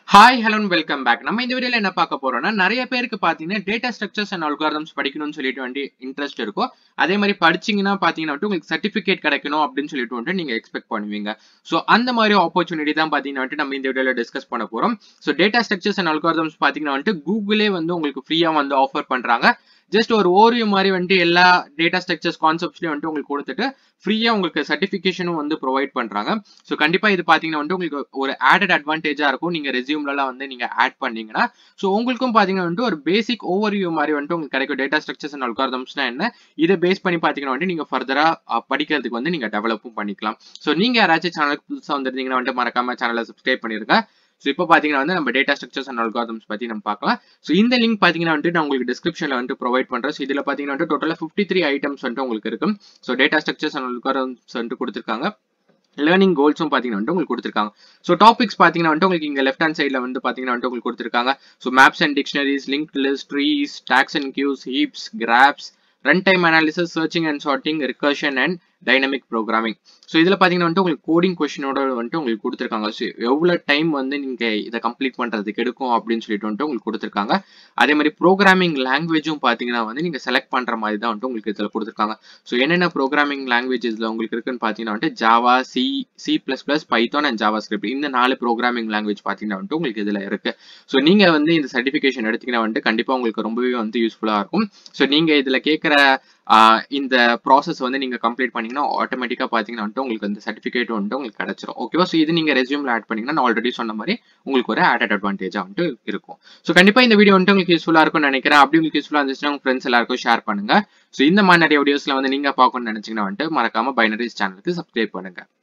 hi hello welcome back நம்ம இந்த வீடியோல என்ன பார்க்க போறோம்னா நிறைய பேருக்கு பாத்தீங்கன்னா டேட்டா ஸ்ட்ரக்சர்ஸ் அண்ட் அல்காரதம்ஸ் படிக்கணும்னு சொல்லிட்டு வேண்டி இன்ட்ரெஸ்ட் இருக்கும் அதே மாதிரி படிச்சீங்கன்னா பாத்தீங்கன்னா வந்துட்டு உங்களுக்கு சர்டிபிகேட் கிடைக்கணும் அப்படின்னு சொல்லிட்டு வந்துட்டு நீங்க எக்ஸ்பெக்ட் பண்ணுவீங்க ஸோ அந்த மாதிரி ஆப்பர்ச்சுனிட்டி தான் பாத்தீங்கன்னா வந்துட்டு நம்ம இந்த வீடியோல டிஸ்கஸ் பண்ண போறோம் so data structures and algorithms பாத்தீங்கன்னா வந்துட்டு கூகுளே வந்து உங்களுக்கு ஃப்ரீயா வந்து ஆஃபர் பண்றாங்க ஜஸ்ட் ஒரு ஓரியோ மாதிரி வந்துட்டு எல்லா டேட்டா ஸ்ட்ரக்சர்ஸ் கான்செப்ட்ஸ்லயும் வந்துட்டு உங்களுக்கு கொடுத்துட்டு ஃப்ரீயா உங்களுக்கு சர்டிஃபிகேஷனும் வந்து ப்ரொவைட் பண்றாங்க ஸோ கண்டிப்பா இது பாத்தீங்கன்னா வந்து உங்களுக்கு ஒரு ஆடட் அட்வான்டேஜா இருக்கும் நீங்க ரெசியூம்லாம் வந்து நீங்க ஆட் பண்ணீங்கன்னா ஸோ உங்களுக்கும் பாத்தீங்கன்னா வந்துட்டு ஒரு பேசிக் ஓவர்வியூ மாதிரி வந்துட்டு உங்களுக்கு கிடைக்கும் டேட்டா ஸ்ட்ரக்சர்ஸ் அண்ட் அல்காரதம்ஸ்னா என்ன இதை பேஸ் பண்ணி பாத்தீங்கன்னா வந்துட்டு நீங்க ஃபர்தரா படிக்கிறதுக்கு வந்து நீங்க டெவலப்பும் பண்ணிக்கலாம் ஸோ நீங்க யாராச்சும் சேனலுக்கு புதுசா வந்திருந்தீங்கன்னா வந்துட்டு மறக்காம சேனலை சப்ஸ்கிரைப் பண்ணிருங்க ஸோ இப்போ பார்த்தீங்கன்னா வந்து நம்ம டேட்டா ஸ்ட்ரக்சர்ஸ் அண்ட் அல்காதம்ஸ் பற்றி நம்ம பார்க்கலாம் ஸோ இந்த லிங்க் பார்த்தீங்கன்னா வந்துட்டு நான் உங்களுக்கு டிஸ்கிரிப்ஷனில் வந்து ப்ரொவைட் பண்ணுறேன் ஸோ இதில் பார்த்தீங்கன்னா வந்து டோட்டலாக ஃபிஃப்டி த்ரீ ஐட்டம்ஸ் வந்துட்டு உங்களுக்கு இருக்கும் so data structures and algorithms வந்துட்டு கொடுத்துருக்காங்க லேர்னிங் கோல்ஸும் பார்த்தீங்கன்னா வந்து உங்களுக்கு கொடுத்துருக்காங்க ஸோ டாபிக்ஸ் பார்த்தீங்கன்னா வந்து உங்களுக்கு இங்கே லெஃப்ட் ஹேண்ட் சைடில் வந்து பார்த்தீங்கன்னா வந்து உங்களுக்கு கொடுத்துருக்காங்க so maps and dictionaries link list trees stacks and queues heaps graphs run time analysis searching and sorting recursion and dynamic programming so இதில் பார்த்தீங்கன்னா வந்துட்டு உங்களுக்கு கோடிங் கொஷினோட வந்துட்டு உங்களுக்கு கொடுத்துருக்காங்க ஸோ எவ்வளோ டைம் வந்து நீங்கள் இதை கம்ப்ளீட் பண்ணுறதுக்கு எடுக்கும் அப்படின்னு சொல்லிட்டு வந்துட்டு உங்களுக்கு கொடுத்துருக்காங்க அதே மாதிரி ப்ரோக்ராமிங் லாங்குவேஜும் பார்த்தீங்கன்னா வந்து நீங்கள் செலக்ட் பண்ணுற மாதிரி தான் வந்துட்டு உங்களுக்கு இதில் கொடுத்துருக்காங்க ஸோ என்னென்ன ப்ரோக்ராமிங் லாங்குவேஜ் இதில் உங்களுக்கு இருக்குன்னு பார்த்தீங்கன்னா வந்துட்டு Java C C plus plus Python and JavaScript இந்த நாலு ப்ரோக்ராமிங் லாங்குவேஜ் பார்த்தீங்கன்னா வந்துட்டு உங்களுக்கு இதில் இருக்குது ஸோ நீங்கள் வந்து இந்த சர்டிஃபிகேஷன் எடுத்தீங்கன்னா வந்துட்டு கண்டிப்பாக உங்களுக்கு ரொம்பவே வந்து யூஸ்ஃபுல்லாக இருக்கும் ஸோ நீங்கள் இதில் கேட்குற இந்த ப்ராசஸ் வந்து நீங்கள் கம்ப்ளீட் பண்ணீங்கன்னா ஆட்டோமேட்டிக்காக பார்த்தீங்கன்னா வந்துட்டு உங்களுக்கு அந்த சர்டிஃபிகேட் வந்துட்டு உங்களுக்கு கிடச்சிரும் ஓகேவா ஸோ இது நீங்கள் ரெசியூமில் ஆட் பண்ணீங்கன்னா நான் ஆல்ரெடி சொன்ன மாதிரி உங்களுக்கு ஒரு ஆடட் அட்வான்டேஜாக வந்துட்டு இருக்கும் ஸோ கண்டிப்பாக இந்த வீடியோ வந்துட்டு உங்களுக்கு யூஸ்ஃபுல்லாக இருக்கும்னு நினைக்கிறேன் அப்படி உங்களுக்கு யூஸ்ஃபுல்லாக இருந்துச்சுன்னா உங்கள் ஃப்ரெண்ட்ஸ் எல்லாருக்கும் ஷேர் பண்ணுங்க ஸோ இந்த மாதிரி நிறைய வீடியோஸில் வந்து நீங்கள் பார்க்கணும்னு நினச்சிங்கன்னா வந்துட்டு மறக்காம பைனரிஸ் சேனலுக்கு சப்ஸ்கிரைப் பண்ணுங்க